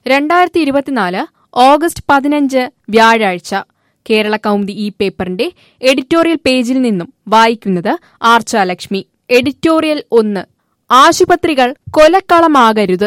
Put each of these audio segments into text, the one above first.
രണ്ടായിരത്തി ഇരുപത്തിനാല് ഓഗസ്റ്റ് പതിനഞ്ച് വ്യാഴാഴ്ച കേരള കൗമുദി ഈ പേപ്പറിന്റെ എഡിറ്റോറിയൽ പേജിൽ നിന്നും വായിക്കുന്നത് ആർച്ചാലക്ഷ്മി എഡിറ്റോറിയൽ ഒന്ന് ആശുപത്രികൾ കൊലക്കളമാകരുത്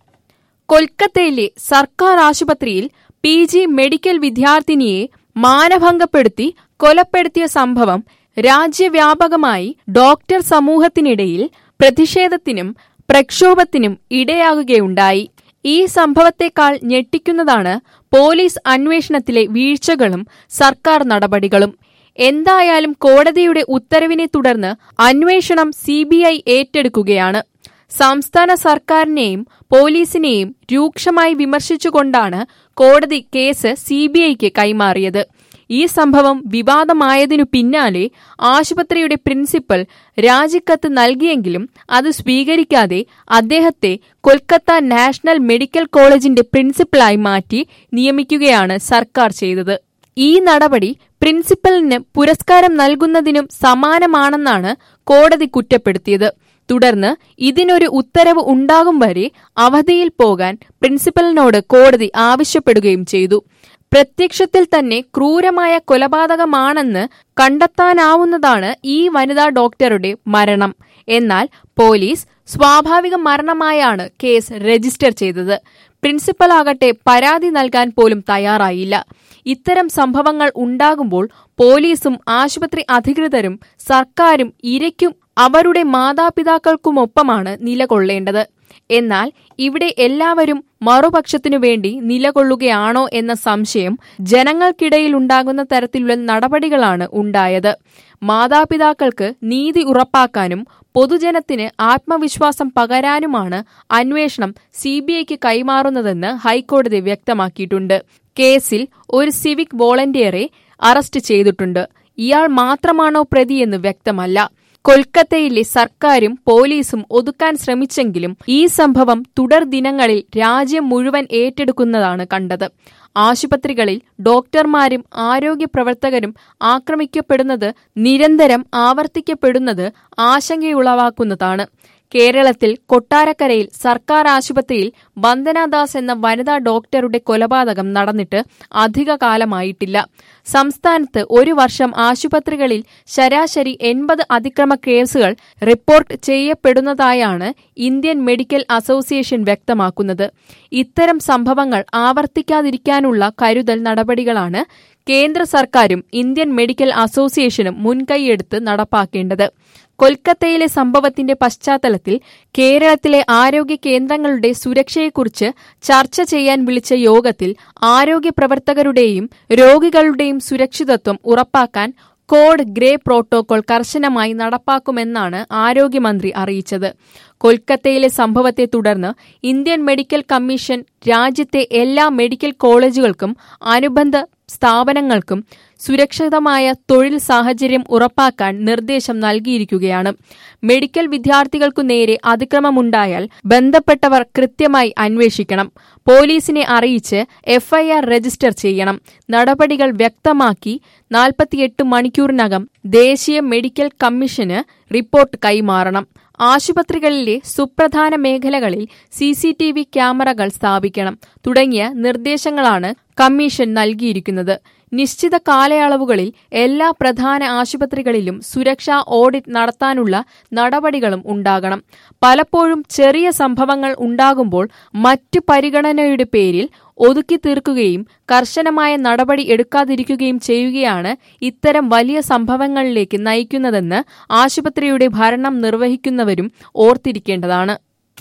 കൊൽക്കത്തയിലെ സർക്കാർ ആശുപത്രിയിൽ പി ജി മെഡിക്കൽ വിദ്യാർത്ഥിനിയെ മാനഭംഗപ്പെടുത്തി കൊലപ്പെടുത്തിയ സംഭവം രാജ്യവ്യാപകമായി ഡോക്ടർ സമൂഹത്തിനിടയിൽ പ്രതിഷേധത്തിനും പ്രക്ഷോഭത്തിനും ഇടയാകുകയുണ്ടായി ഈ സംഭവത്തെക്കാൾ ഞെട്ടിക്കുന്നതാണ് പോലീസ് അന്വേഷണത്തിലെ വീഴ്ചകളും സർക്കാർ നടപടികളും എന്തായാലും കോടതിയുടെ ഉത്തരവിനെ തുടർന്ന് അന്വേഷണം സിബിഐ ഏറ്റെടുക്കുകയാണ് സംസ്ഥാന സർക്കാരിനെയും പോലീസിനെയും രൂക്ഷമായി വിമർശിച്ചുകൊണ്ടാണ് കോടതി കേസ് സിബിഐക്ക് കൈമാറിയത് ഈ സംഭവം വിവാദമായതിനു പിന്നാലെ ആശുപത്രിയുടെ പ്രിൻസിപ്പൽ രാജിക്കത്ത് നൽകിയെങ്കിലും അത് സ്വീകരിക്കാതെ അദ്ദേഹത്തെ കൊൽക്കത്ത നാഷണൽ മെഡിക്കൽ കോളേജിന്റെ പ്രിൻസിപ്പലായി മാറ്റി നിയമിക്കുകയാണ് സർക്കാർ ചെയ്തത് ഈ നടപടി പ്രിൻസിപ്പലിന് പുരസ്കാരം നൽകുന്നതിനും സമാനമാണെന്നാണ് കോടതി കുറ്റപ്പെടുത്തിയത് തുടർന്ന് ഇതിനൊരു ഉത്തരവ് ഉണ്ടാകും വരെ അവധിയിൽ പോകാൻ പ്രിൻസിപ്പലിനോട് കോടതി ആവശ്യപ്പെടുകയും ചെയ്തു പ്രത്യക്ഷത്തിൽ തന്നെ ക്രൂരമായ കൊലപാതകമാണെന്ന് കണ്ടെത്താനാവുന്നതാണ് ഈ വനിതാ ഡോക്ടറുടെ മരണം എന്നാൽ പോലീസ് സ്വാഭാവിക മരണമായാണ് കേസ് രജിസ്റ്റർ ചെയ്തത് പ്രിൻസിപ്പലാകട്ടെ പരാതി നൽകാൻ പോലും തയ്യാറായില്ല ഇത്തരം സംഭവങ്ങൾ ഉണ്ടാകുമ്പോൾ പോലീസും ആശുപത്രി അധികൃതരും സർക്കാരും ഇരയ്ക്കും അവരുടെ മാതാപിതാക്കൾക്കുമൊപ്പമാണ് നിലകൊള്ളേണ്ടത് എന്നാൽ ഇവിടെ എല്ലാവരും മറുപക്ഷത്തിനു വേണ്ടി നിലകൊള്ളുകയാണോ എന്ന സംശയം ജനങ്ങൾക്കിടയിൽ ഉണ്ടാകുന്ന തരത്തിലുള്ള നടപടികളാണ് ഉണ്ടായത് മാതാപിതാക്കൾക്ക് നീതി ഉറപ്പാക്കാനും പൊതുജനത്തിന് ആത്മവിശ്വാസം പകരാനുമാണ് അന്വേഷണം സിബിഐക്ക് കൈമാറുന്നതെന്ന് ഹൈക്കോടതി വ്യക്തമാക്കിയിട്ടുണ്ട് കേസിൽ ഒരു സിവിക് വോളണ്ടിയറെ അറസ്റ്റ് ചെയ്തിട്ടുണ്ട് ഇയാൾ മാത്രമാണോ പ്രതിയെന്ന് വ്യക്തമല്ല കൊൽക്കത്തയിലെ സർക്കാരും പോലീസും ഒതുക്കാൻ ശ്രമിച്ചെങ്കിലും ഈ സംഭവം തുടർ ദിനങ്ങളിൽ രാജ്യം മുഴുവൻ ഏറ്റെടുക്കുന്നതാണ് കണ്ടത് ആശുപത്രികളിൽ ഡോക്ടർമാരും ആരോഗ്യ പ്രവർത്തകരും ആക്രമിക്കപ്പെടുന്നത് നിരന്തരം ആവർത്തിക്കപ്പെടുന്നത് ആശങ്കയുളവാക്കുന്നതാണ് കേരളത്തിൽ കൊട്ടാരക്കരയിൽ സർക്കാർ ആശുപത്രിയിൽ വന്ദനാദാസ് എന്ന വനിതാ ഡോക്ടറുടെ കൊലപാതകം നടന്നിട്ട് അധിക കാലമായിട്ടില്ല സംസ്ഥാനത്ത് ഒരു വർഷം ആശുപത്രികളിൽ ശരാശരി എൺപത് അതിക്രമ കേസുകൾ റിപ്പോർട്ട് ചെയ്യപ്പെടുന്നതായാണ് ഇന്ത്യൻ മെഡിക്കൽ അസോസിയേഷൻ വ്യക്തമാക്കുന്നത് ഇത്തരം സംഭവങ്ങൾ ആവർത്തിക്കാതിരിക്കാനുള്ള കരുതൽ നടപടികളാണ് കേന്ദ്ര സർക്കാരും ഇന്ത്യൻ മെഡിക്കൽ അസോസിയേഷനും മുൻകൈയെടുത്ത് നടപ്പാക്കേണ്ടത് കൊൽക്കത്തയിലെ സംഭവത്തിന്റെ പശ്ചാത്തലത്തിൽ കേരളത്തിലെ ആരോഗ്യ കേന്ദ്രങ്ങളുടെ സുരക്ഷയെക്കുറിച്ച് ചർച്ച ചെയ്യാൻ വിളിച്ച യോഗത്തിൽ ആരോഗ്യ പ്രവർത്തകരുടെയും രോഗികളുടെയും സുരക്ഷിതത്വം ഉറപ്പാക്കാൻ കോഡ് ഗ്രേ പ്രോട്ടോകോൾ കർശനമായി നടപ്പാക്കുമെന്നാണ് ആരോഗ്യമന്ത്രി അറിയിച്ചത് കൊൽക്കത്തയിലെ സംഭവത്തെ തുടർന്ന് ഇന്ത്യൻ മെഡിക്കൽ കമ്മീഷൻ രാജ്യത്തെ എല്ലാ മെഡിക്കൽ കോളേജുകൾക്കും അനുബന്ധ സ്ഥാപനങ്ങൾക്കും സുരക്ഷിതമായ തൊഴിൽ സാഹചര്യം ഉറപ്പാക്കാൻ നിർദ്ദേശം നൽകിയിരിക്കുകയാണ് മെഡിക്കൽ വിദ്യാർത്ഥികൾക്കു നേരെ അതിക്രമമുണ്ടായാൽ ബന്ധപ്പെട്ടവർ കൃത്യമായി അന്വേഷിക്കണം പോലീസിനെ അറിയിച്ച് എഫ്ഐആർ രജിസ്റ്റർ ചെയ്യണം നടപടികൾ വ്യക്തമാക്കി നാൽപ്പത്തിയെട്ട് മണിക്കൂറിനകം ദേശീയ മെഡിക്കൽ കമ്മീഷന് റിപ്പോർട്ട് കൈമാറണം ആശുപത്രികളിലെ സുപ്രധാന മേഖലകളിൽ സി സി ടി വി ക്യാമറകൾ സ്ഥാപിക്കണം തുടങ്ങിയ നിർദ്ദേശങ്ങളാണ് കമ്മീഷൻ നൽകിയിരിക്കുന്നത് നിശ്ചിത കാലയളവുകളിൽ എല്ലാ പ്രധാന ആശുപത്രികളിലും സുരക്ഷാ ഓഡിറ്റ് നടത്താനുള്ള നടപടികളും ഉണ്ടാകണം പലപ്പോഴും ചെറിയ സംഭവങ്ങൾ ഉണ്ടാകുമ്പോൾ മറ്റു പരിഗണനയുടെ പേരിൽ ഒതുക്കി തീർക്കുകയും കർശനമായ നടപടി എടുക്കാതിരിക്കുകയും ചെയ്യുകയാണ് ഇത്തരം വലിയ സംഭവങ്ങളിലേക്ക് നയിക്കുന്നതെന്ന് ആശുപത്രിയുടെ ഭരണം നിർവഹിക്കുന്നവരും ഓർത്തിരിക്കേണ്ടതാണ്